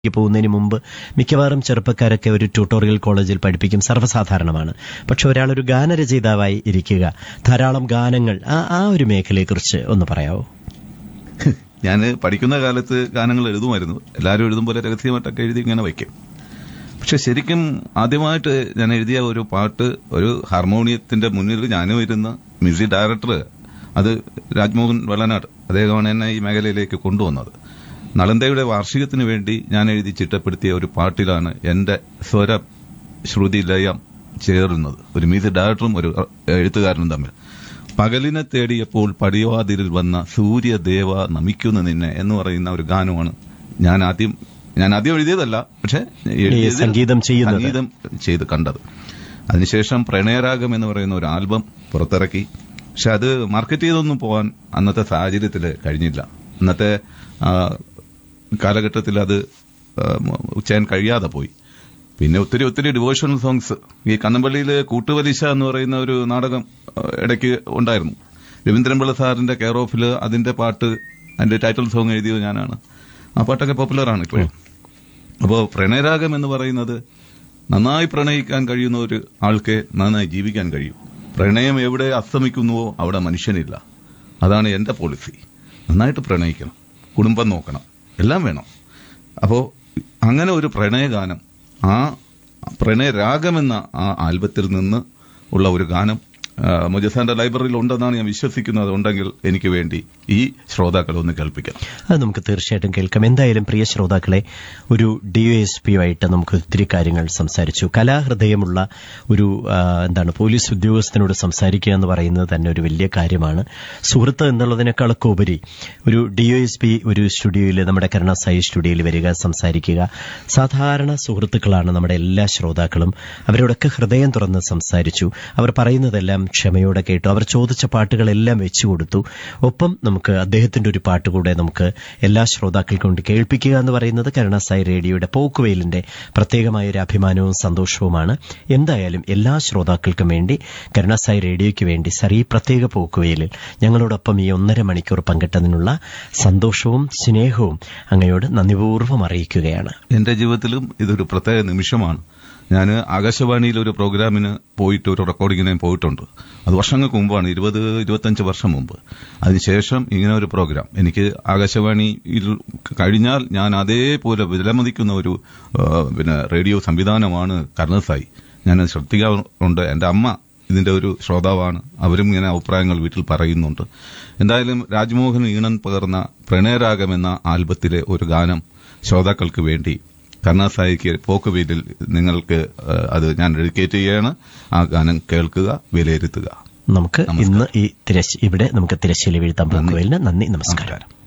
ക്ക് പോകുന്നതിന് മുമ്പ് മിക്കവാറും ചെറുപ്പക്കാരൊക്കെ ഒരു ട്യൂട്ടോറിയൽ കോളേജിൽ പഠിപ്പിക്കും സർവ്വസാധാരണമാണ് പക്ഷെ ഒരാൾ ഒരു ഗാനരചയിതാവായി ഇരിക്കുക ധാരാളം ഗാനങ്ങൾ ആ ആ ഒരു മേഖലയെക്കുറിച്ച് ഒന്ന് പറയാവോ ഞാൻ പഠിക്കുന്ന കാലത്ത് ഗാനങ്ങൾ എഴുതുമായിരുന്നു എല്ലാവരും എഴുതും പോലെ രഹസ്യമായിട്ടൊക്കെ എഴുതി ഇങ്ങനെ വയ്ക്കും പക്ഷെ ശരിക്കും ആദ്യമായിട്ട് ഞാൻ എഴുതിയ ഒരു പാട്ട് ഒരു ഹാർമോണിയത്തിന്റെ മുന്നിൽ ഞാനും ഇരുന്ന മ്യൂസിക് ഡയറക്ടർ അത് രാജ്മോഹൻ വെള്ളനാട് അദ്ദേഹമാണ് എന്നെ ഈ മേഖലയിലേക്ക് കൊണ്ടുവന്നത് നളന്തയുടെ വാർഷികത്തിന് വേണ്ടി ഞാൻ എഴുതി ചിട്ടപ്പെടുത്തിയ ഒരു പാട്ടിലാണ് എന്റെ സ്വര ശ്രുതി ലയം ചേരുന്നത് ഒരു മ്യൂസിക് ഡയറക്ടറും ഒരു എഴുത്തുകാരനും തമ്മിൽ പകലിനെ തേടിയപ്പോൾ പടിവാതിലിൽ വന്ന സൂര്യദേവ നമിക്കുന്ന നിന്നെ എന്ന് പറയുന്ന ഒരു ഗാനമാണ് ഞാൻ ആദ്യം ഞാൻ ആദ്യം എഴുതിയതല്ല പക്ഷെ എഴുതിയത് സംഗീതം ചെയ്യുന്നത്. സംഗീതം ചെയ്ത് കണ്ടത് അതിനുശേഷം പ്രണയരാഗം എന്ന് പറയുന്ന ഒരു ആൽബം പുറത്തിറക്കി പക്ഷെ അത് മാർക്കറ്റ് ചെയ്തൊന്നും പോകാൻ അന്നത്തെ സാഹചര്യത്തിൽ കഴിഞ്ഞില്ല അന്നത്തെ ആ, കാലഘട്ടത്തിൽ അത് ആ, ചെയ്യാൻ കഴിയാതെ പോയി പിന്നെ ഒത്തിരി ഒത്തിരി ഡിവോഷണൽ സോങ്സ് ഈ കണ്ണമ്പള്ളിയിലെ കൂട്ടുപലിശ എന്ന് പറയുന്ന ഒരു നാടകം ആ, ഇടയ്ക്ക് ഉണ്ടായിരുന്നു രവീന്ദ്രൻപിള്ള സാറിന്റെ കെയർ ഓഫിൽ അതിന്റെ പാട്ട് അതിന്റെ ടൈറ്റിൽ സോങ് എഴുതിയത് ഞാനാണ് ആ പാട്ടൊക്കെ പോപ്പുലറാണ് ഇപ്പോഴും അപ്പോൾ പ്രണയരാഗം എന്ന് പറയുന്നത് നന്നായി പ്രണയിക്കാൻ കഴിയുന്ന ഒരു ആൾക്ക് നന്നായി ജീവിക്കാൻ കഴിയും പ്രണയം എവിടെ അസ്തമിക്കുന്നുവോ അവിടെ മനുഷ്യനില്ല അതാണ് എന്റെ പോളിസി നന്നായിട്ട് പ്രണയിക്കണം കുടുംബം നോക്കണം എല്ലാം വേണം അപ്പോൾ അങ്ങനെ ഒരു പ്രണയഗാനം ആ പ്രണയരാഗം എന്ന ആ ആൽബത്തിൽ നിന്ന് ഉള്ള ഒരു ഗാനം മുജസാന്റെ ലൈബ്രറിയിൽ ഉണ്ടെന്നാണ് ഞാൻ വിശ്വസിക്കുന്നത് ഉണ്ടെങ്കിൽ എനിക്ക് വേണ്ടി ഈ ശ്രോതാക്കളെ ഒന്ന് കേൾപ്പിക്കണം അത് നമുക്ക് തീർച്ചയായിട്ടും കേൾക്കാം എന്തായാലും പ്രിയ ശ്രോതാക്കളെ ഒരു ഡി എസ് പിയുമായിട്ട് നമുക്ക് ഒത്തിരി കാര്യങ്ങൾ സംസാരിച്ചു കലാഹൃദയമുള്ള ഒരു ആ, എന്താണ് പോലീസ് ഉദ്യോഗസ്ഥനോട് സംസാരിക്കുക എന്ന് പറയുന്നത് തന്നെ ഒരു വലിയ കാര്യമാണ് സുഹൃത്ത് എന്നുള്ളതിനേക്കാളൊക്കെ ഉപരി ഒരു ഡി എസ് പി ഒരു സ്റ്റുഡിയോയിൽ നമ്മുടെ കരുണാസായി സ്റ്റുഡിയോയിൽ വരിക സംസാരിക്കുക സാധാരണ സുഹൃത്തുക്കളാണ് നമ്മുടെ എല്ലാ ശ്രോതാക്കളും അവരോടൊക്കെ ഹൃദയം തുറന്ന് സംസാരിച്ചു അവർ പറയുന്നതെല്ലാം ക്ഷമയോടെ കേട്ടു അവർ ചോദിച്ച പാട്ടുകളെല്ലാം വെച്ചു കൊടുത്തു ഒപ്പം നമുക്ക് അദ്ദേഹത്തിന്റെ ഒരു പാട്ട് കൂടെ നമുക്ക് എല്ലാ ശ്രോതാക്കൾക്കും കൊണ്ട് കേൾപ്പിക്കുക എന്ന് പറയുന്നത് കരുണാസായി റേഡിയോയുടെ പോക്കുവെയിലിന്റെ പ്രത്യേകമായ ഒരു അഭിമാനവും സന്തോഷവുമാണ് എന്തായാലും എല്ലാ ശ്രോതാക്കൾക്കും വേണ്ടി കരുണാസായി റേഡിയോയ്ക്ക് വേണ്ടി സർ ഈ പ്രത്യേക പോക്കുവെയിലിൽ ഞങ്ങളോടൊപ്പം ഈ ഒന്നര മണിക്കൂർ പങ്കിട്ടതിനുള്ള സന്തോഷവും സ്നേഹവും അങ്ങയോട് നന്ദിപൂർവ്വം അറിയിക്കുകയാണ് എന്റെ ജീവിതത്തിലും ഇതൊരു പ്രത്യേക നിമിഷമാണ് ഞാൻ ആകാശവാണിയിൽ ഒരു പ്രോഗ്രാമിന് പോയിട്ട് ഒരു റെക്കോർഡിങ്ങിന് പോയിട്ടുണ്ട് അത് വർഷങ്ങൾക്ക് മുമ്പാണ് ഇരുപത് ഇരുപത്തഞ്ച് വർഷം മുമ്പ് അതിനുശേഷം ഇങ്ങനെ ഒരു പ്രോഗ്രാം എനിക്ക് ആകാശവാണിയിൽ കഴിഞ്ഞാൽ ഞാൻ അതേപോലെ വിലമതിക്കുന്ന ഒരു ആ, പിന്നെ റേഡിയോ സംവിധാനമാണ് കർണസായി ഞാൻ ശ്രദ്ധിക്കാറുണ്ട് എന്റെ അമ്മ ഇതിന്റെ ഒരു ശ്രോതാവാണ് അവരും ഇങ്ങനെ അഭിപ്രായങ്ങൾ വീട്ടിൽ പറയുന്നുണ്ട് എന്തായാലും രാജ്മോഹൻ ഈണൻ പകർന്ന പ്രണയരാഗം എന്ന ആൽബത്തിലെ ഒരു ഗാനം ശ്രോതാക്കൾക്ക് വേണ്ടി കർണാസായിക്ക് പോക്കുവീലിൽ നിങ്ങൾക്ക് ആ, അത് ഞാൻ ഡെഡിക്കേറ്റ് ചെയ്യുകയാണ് ആ ഗാനം കേൾക്കുക വിലയിരുത്തുക നമുക്ക് ഇന്ന് ഈ തിരശ്ശി ഇവിടെ നമുക്ക് തിരശ്ശീല വീഴ്ത്താൻ പോകുകയില്ല നന്ദി നമസ്കാരം